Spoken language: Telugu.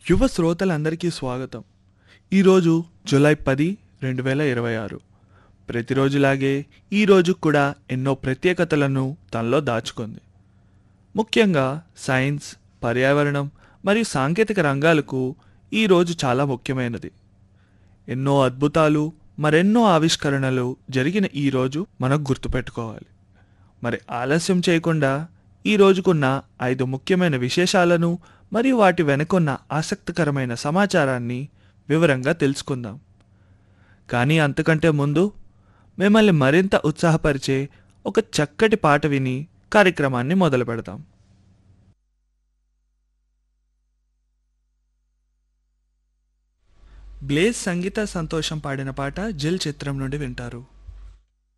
యువ శ్రోతలందరికీ స్వాగతం ఈరోజు జూలై పది రెండు వేల ఇరవై ఆరు ప్రతిరోజులాగే ఈరోజు కూడా ఎన్నో ప్రత్యేకతలను తనలో దాచుకుంది ముఖ్యంగా సైన్స్ పర్యావరణం మరియు సాంకేతిక రంగాలకు ఈరోజు చాలా ముఖ్యమైనది ఎన్నో అద్భుతాలు మరెన్నో ఆవిష్కరణలు జరిగిన ఈ రోజు మనం గుర్తుపెట్టుకోవాలి మరి ఆలస్యం చేయకుండా ఈ రోజుకున్న ఐదు ముఖ్యమైన విశేషాలను మరియు వాటి వెనుకున్న ఆసక్తికరమైన సమాచారాన్ని వివరంగా తెలుసుకుందాం కానీ అంతకంటే ముందు మిమ్మల్ని మరింత ఉత్సాహపరిచే ఒక చక్కటి పాట విని కార్యక్రమాన్ని మొదలు పెడదాం బ్లేజ్ సంగీత సంతోషం పాడిన పాట జిల్ చిత్రం నుండి వింటారు